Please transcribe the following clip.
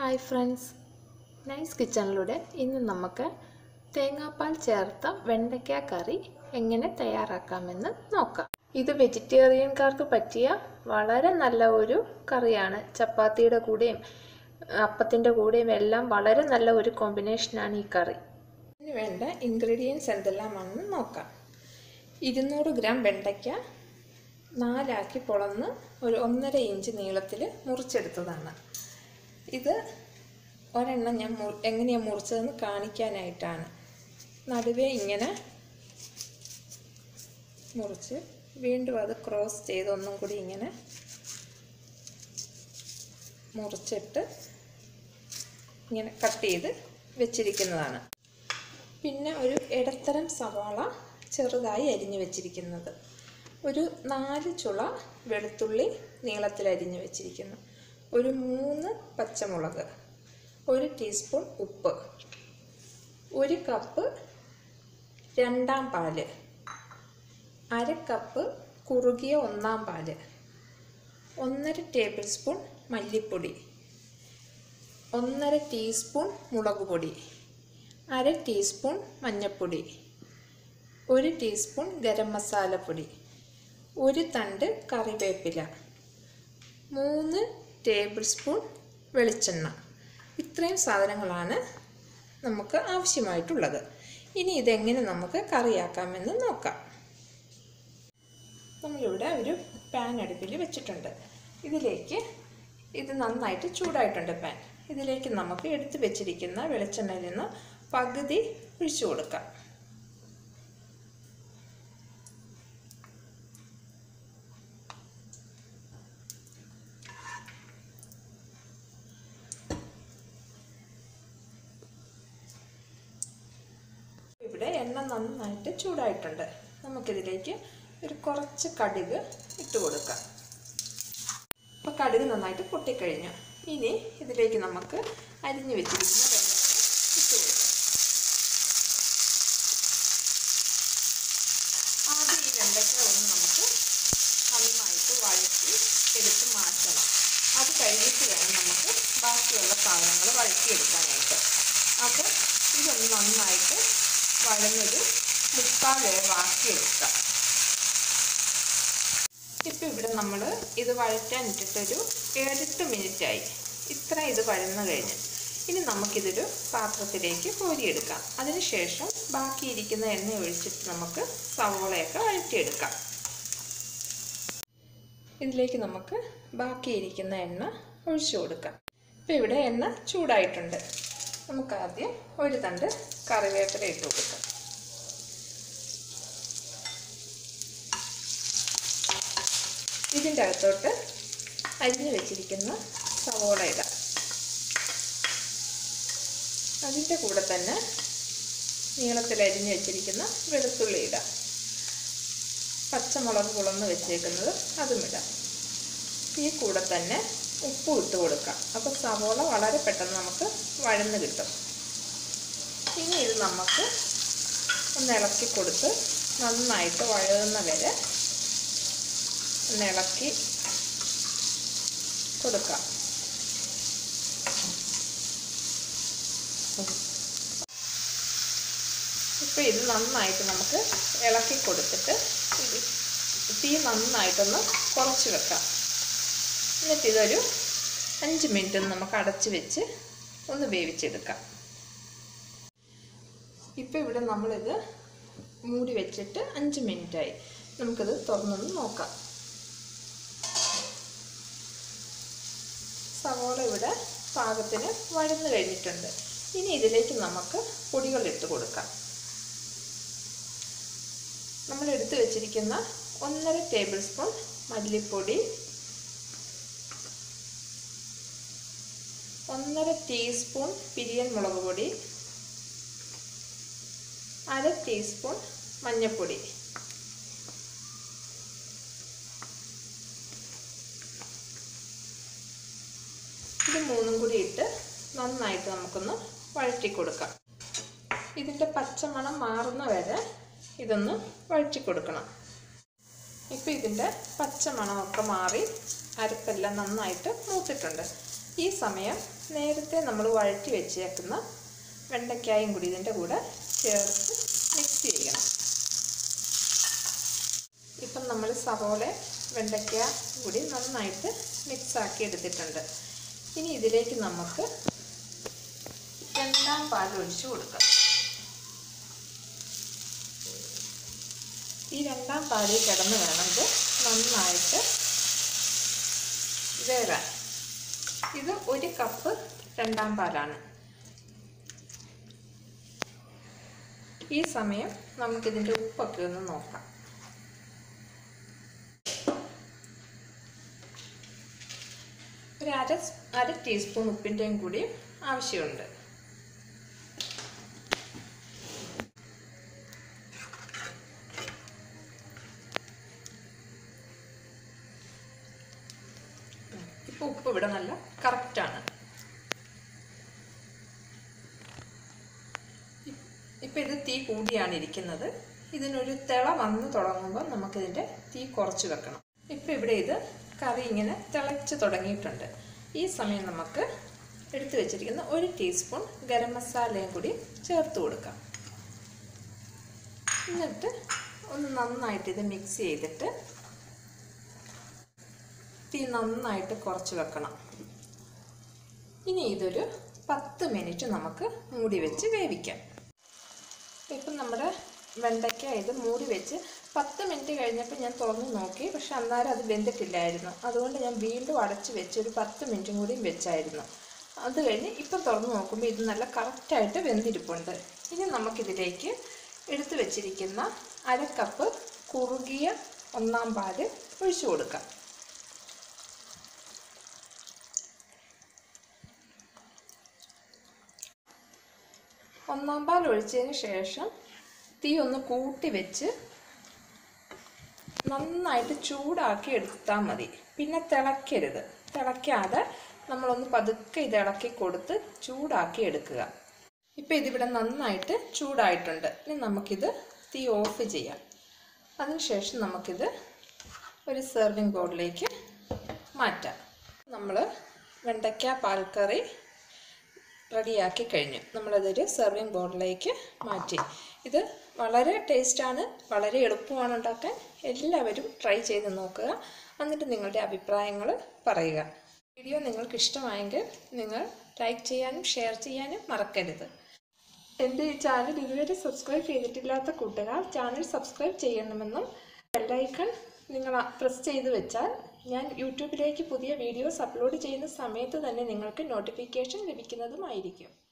hi friends nice കിച്ചണിലൂടെ ഇന്ന് നമുക്ക് തേങ്ങാപ്പാൽ ചേർത്ത വെണ്ടയ്ക്ക കറി എങ്ങനെ തയ്യാറാക്കാമെന്ന് നോക്കാം ഇത് വെജിറ്റേറിയൻകാർക്ക് പറ്റിയ വളരെ നല്ല ഒരു കറിയാണ് ചപ്പാത്തിയുടെ കൂടെയും അപ്പത്തിൻ്റെ കൂടെയും എല്ലാം വളരെ നല്ല ഒരു കോമ്പിനേഷനാണ് ഈ കറി ഇതിന് വേണ്ട ഇൻഗ്രീഡിയൻസ് എന്തെല്ലാമാണെന്ന് നോക്കാം ഇരുന്നൂറ് ഗ്രാം വെണ്ടയ്ക്ക നാലാക്കി പൊളന്ന് ഒരു ഒന്നര ഇഞ്ച് നീളത്തിൽ മുറിച്ചെടുത്തതാണ് ഇത് ഒരെണ്ണം ഞാൻ മു എങ്ങനെയാണ് മുറിച്ചതെന്ന് കാണിക്കാനായിട്ടാണ് നടുവേ ഇങ്ങനെ മുറിച്ച് വീണ്ടും അത് ക്രോസ് ചെയ്ത് ഒന്നും കൂടി ഇങ്ങനെ മുറിച്ചിട്ട് ഇങ്ങനെ കട്ട് ചെയ്ത് വെച്ചിരിക്കുന്നതാണ് പിന്നെ ഒരു ഇടത്തരം സവാള ചെറുതായി അരിഞ്ഞു വെച്ചിരിക്കുന്നത് ഒരു നാല് ചുള വെളുത്തുള്ളി നീളത്തിൽ അരിഞ്ഞു വെച്ചിരിക്കുന്നു ഒരു മൂന്ന് പച്ചമുളക് ഒരു ടീസ്പൂൺ ഉപ്പ് ഒരു കപ്പ് രണ്ടാം പാല് അര കപ്പ് കുറുകിയ ഒന്നാം പാല് ഒന്നര ടേബിൾ സ്പൂൺ മല്ലിപ്പൊടി ഒന്നര ടീസ്പൂൺ മുളക് പൊടി അര ടീസ്പൂൺ മഞ്ഞൾപ്പൊടി ഒരു ടീസ്പൂൺ ഗരം മസാലപ്പൊടി ഒരു തണ്ട് കറിവേപ്പില മൂന്ന് ടേബിൾ സ്പൂൺ വെളിച്ചെണ്ണ ഇത്രയും സാധനങ്ങളാണ് നമുക്ക് ആവശ്യമായിട്ടുള്ളത് ഇനി ഇതെങ്ങനെ നമുക്ക് കറിയാക്കാമെന്ന് നോക്കാം നമ്മളിവിടെ ഒരു പാൻ അടുപ്പിൽ വെച്ചിട്ടുണ്ട് ഇതിലേക്ക് ഇത് നന്നായിട്ട് ചൂടായിട്ടുണ്ട് പാൻ ഇതിലേക്ക് നമുക്ക് എടുത്തു വെച്ചിരിക്കുന്ന വെളിച്ചെണ്ണയിൽ നിന്ന് പകുതി ഒഴിച്ചു കൊടുക്കാം ഇവിടെ എണ്ണ നന്നായിട്ട് ചൂടായിട്ടുണ്ട് നമുക്കിതിലേക്ക് ഒരു കുറച്ച് കടുക് ഇട്ട് കൊടുക്കാം അപ്പോൾ കടുക് നന്നായിട്ട് പൊട്ടിക്കഴിഞ്ഞു ഇനി ഇതിലേക്ക് നമുക്ക് അരിഞ്ഞു വെച്ചിരിക്കുന്ന വെണ്ടയ്ക്ക ഇട്ട് കൊടുക്കാം ആദ്യം ഈ വെണ്ടയ്ക്ക ഒന്ന് നമുക്ക് നന്നായിട്ട് വഴറ്റി എടുത്ത് മാറ്റണം അത് കഴിഞ്ഞിട്ട് വേണം നമുക്ക് ബാക്കിയുള്ള സാധനങ്ങൾ വഴറ്റിയെടുക്കാനായിട്ട് അപ്പോൾ ഇതൊന്ന് നന്നായിട്ട് വഴഞ്ഞൊരു മുക്കാൽ വേവാക്കിയെടുക്കാം ഇപ്പം ഇവിടെ നമ്മൾ ഇത് വഴറ്റാൻ ഇട്ടിട്ടൊരു ഏഴെട്ട് മിനിറ്റായി ഇത്ര ഇത് വഴന്നു കഴിഞ്ഞ് ഇനി നമുക്കിതൊരു പാത്രത്തിലേക്ക് കോരിയെടുക്കാം അതിനുശേഷം ബാക്കിയിരിക്കുന്ന എണ്ണ ഒഴിച്ചിട്ട് നമുക്ക് സവോളയൊക്കെ വഴറ്റിയെടുക്കാം ഇതിലേക്ക് നമുക്ക് ബാക്കിയിരിക്കുന്ന എണ്ണ ഒഴിച്ചു കൊടുക്കാം ഇപ്പം ഇവിടെ എണ്ണ ചൂടായിട്ടുണ്ട് നമുക്ക് ആദ്യം ഒരു തണ്ട് കറിവേപ്പില ഇട്ട് കൊടുക്കാം ഇതിൻ്റെ അകത്തോട്ട് അരിഞ്ഞു വെച്ചിരിക്കുന്ന സവോള ഇടാം അതിൻ്റെ കൂടെ തന്നെ നീളത്തിൽ അരിഞ്ഞു വെച്ചിരിക്കുന്ന വെളുത്തുള്ളി ഇടാം പച്ചമുളക് കുളന്ന് വെച്ചേക്കുന്നത് അതും ഇടാം ഈ കൂടെ തന്നെ ഉപ്പും ഇട്ട് കൊടുക്കാം അപ്പോൾ സവോള വളരെ പെട്ടെന്ന് നമുക്ക് വഴന്ന് കിട്ടും ഇനി ഇത് നമുക്ക് ഒന്ന് ഇളക്കി കൊടുത്ത് നന്നായിട്ട് വഴകുന്ന വരെ ഒന്ന് ഇളക്കി കൊടുക്കാം ഇപ്പോൾ ഇത് നന്നായിട്ട് നമുക്ക് ഇളക്കി കൊടുത്തിട്ട് ഇത് തീ നന്നായിട്ടൊന്ന് കുറച്ച് വെക്കാം എന്നിട്ട് ഇതൊരു അഞ്ച് മിനിറ്റ് നമുക്ക് അടച്ച് വെച്ച് ഒന്ന് വേവിച്ചെടുക്കാം ഇപ്പോൾ ഇവിടെ നമ്മളിത് മൂടി വെച്ചിട്ട് അഞ്ച് മിനിറ്റായി നമുക്കിത് തുറന്നൊന്ന് നോക്കാം സവോള ഇവിടെ പാകത്തിന് വഴന്ന് കഴിഞ്ഞിട്ടുണ്ട് ഇനി ഇതിലേക്ക് നമുക്ക് പൊടികൾ ഇട്ട് കൊടുക്കാം നമ്മൾ എടുത്തു വെച്ചിരിക്കുന്ന ഒന്നര ടേബിൾ സ്പൂൺ മല്ലിപ്പൊടി ഒന്നര ടീസ്പൂൺ പിരിയൻ മുളക് പൊടി അര ടീസ്പൂൺ മഞ്ഞൾപ്പൊടി ഇത് മൂന്നും കൂടി ഇട്ട് നന്നായിട്ട് നമുക്കൊന്ന് വഴറ്റി കൊടുക്കാം ഇതിൻ്റെ പച്ചമണം മാറുന്ന വരെ ഇതൊന്ന് വഴറ്റി കൊടുക്കണം ഇപ്പോൾ ഇതിൻ്റെ പച്ചമണമൊക്കെ മാറി അരപ്പെല്ലാം നന്നായിട്ട് മൂത്തിട്ടുണ്ട് ഈ സമയം നേരത്തെ നമ്മൾ വഴറ്റി വെച്ചേക്കുന്ന വെണ്ടയ്ക്കായും കൂടി ഇതിൻ്റെ കൂടെ ചേർത്ത് മിക്സ് ചെയ്യണം ഇപ്പം നമ്മൾ സവോള വെണ്ടയ്ക്ക കൂടി നന്നായിട്ട് മിക്സാക്കി എടുത്തിട്ടുണ്ട് ഇനി ഇതിലേക്ക് നമുക്ക് രണ്ടാം പാൽ ഒഴിച്ചു കൊടുക്കാം ഈ രണ്ടാം പാലിൽ കിടന്ന് വേണം ഇത് നന്നായിട്ട് വേവാൻ ഇത് ഒരു കപ്പ് രണ്ടാം പാലാണ് ഈ സമയം നമുക്കിതിൻ്റെ ഉപ്പൊക്കെ ഒന്ന് നോക്കാം ഒരു അര അര ടീസ്പൂൺ ഉപ്പിൻ്റെയും കൂടി ആവശ്യമുണ്ട് ഇപ്പോൾ ഉപ്പ് ഇവിടെ നല്ല കറക്റ്റാണ് ഇപ്പം ഇത് തീ കൂടിയാണ് ഇരിക്കുന്നത് ഇതിനൊരു തിള വന്ന് തുടങ്ങുമ്പോൾ നമുക്കിതിൻ്റെ തീ കുറച്ച് വെക്കണം ഇപ്പം ഇവിടെ ഇത് കറി ഇങ്ങനെ തിളച്ച് തുടങ്ങിയിട്ടുണ്ട് ഈ സമയം നമുക്ക് എടുത്തു വെച്ചിരിക്കുന്ന ഒരു ടീസ്പൂൺ ഗരം മസാലയും കൂടി ചേർത്ത് കൊടുക്കാം എന്നിട്ട് ഒന്ന് നന്നായിട്ട് ഇത് മിക്സ് ചെയ്തിട്ട് തീ നന്നായിട്ട് കുറച്ച് വെക്കണം ഇനി ഇതൊരു പത്ത് മിനിറ്റ് നമുക്ക് മൂടി വെച്ച് വേവിക്കാം ഇപ്പം നമ്മുടെ വെണ്ടയ്ക്ക ഇത് മൂടി വെച്ച് പത്ത് മിനിറ്റ് കഴിഞ്ഞപ്പോൾ ഞാൻ തുറന്ന് നോക്കി പക്ഷെ അന്നേരം അത് വെന്തിട്ടില്ലായിരുന്നു അതുകൊണ്ട് ഞാൻ വീണ്ടും അടച്ച് വെച്ച് ഒരു പത്ത് മിനിറ്റും കൂടിയും വെച്ചായിരുന്നു അത് കഴിഞ്ഞ് ഇപ്പം തുറന്ന് നോക്കുമ്പോൾ ഇത് നല്ല കറക്റ്റായിട്ട് വെന്തിരിപ്പുണ്ട് ഇനി നമുക്കിതിലേക്ക് എടുത്തു വെച്ചിരിക്കുന്ന അര കപ്പ് കുറുകിയ ഒന്നാം പാല് ഒഴിച്ചു കൊടുക്കാം ഒന്നാം പാൽ ഒഴിച്ചതിന് ശേഷം തീ ഒന്ന് കൂട്ടി വെച്ച് നന്നായിട്ട് ചൂടാക്കി എടുത്താൽ മതി പിന്നെ തിളയ്ക്കരുത് തിളയ്ക്കാതെ നമ്മളൊന്ന് പതുക്കെ ഇത് ഇളക്കി കൊടുത്ത് ചൂടാക്കി എടുക്കുക ഇപ്പോൾ ഇതിവിടെ നന്നായിട്ട് ചൂടായിട്ടുണ്ട് ഇനി നമുക്കിത് തീ ഓഫ് ചെയ്യാം അതിനുശേഷം നമുക്കിത് ഒരു സെർവിങ് ബോർഡിലേക്ക് മാറ്റാം നമ്മൾ വെണ്ടയ്ക്ക പാൽക്കറി റെഡിയാക്കി കഴിഞ്ഞു നമ്മളതൊരു സെർവിങ് ബോർഡിലേക്ക് മാറ്റി ഇത് വളരെ ടേസ്റ്റാണ് വളരെ എളുപ്പമാണ് ഉണ്ടാക്കാൻ എല്ലാവരും ട്രൈ ചെയ്ത് നോക്കുക എന്നിട്ട് നിങ്ങളുടെ അഭിപ്രായങ്ങൾ പറയുക വീഡിയോ നിങ്ങൾക്ക് ഇഷ്ടമായെങ്കിൽ നിങ്ങൾ ലൈക്ക് ചെയ്യാനും ഷെയർ ചെയ്യാനും മറക്കരുത് എൻ്റെ ഈ ചാനൽ ഇതുവരെ സബ്സ്ക്രൈബ് ചെയ്തിട്ടില്ലാത്ത കൂട്ടുകാർ ചാനൽ സബ്സ്ക്രൈബ് ചെയ്യണമെന്നും ബെല്ലൈക്കൺ നിങ്ങൾ പ്രസ് ചെയ്ത് വെച്ചാൽ ഞാൻ യൂട്യൂബിലേക്ക് പുതിയ വീഡിയോസ് അപ്ലോഡ് ചെയ്യുന്ന സമയത്ത് തന്നെ നിങ്ങൾക്ക് നോട്ടിഫിക്കേഷൻ ലഭിക്കുന്നതുമായിരിക്കും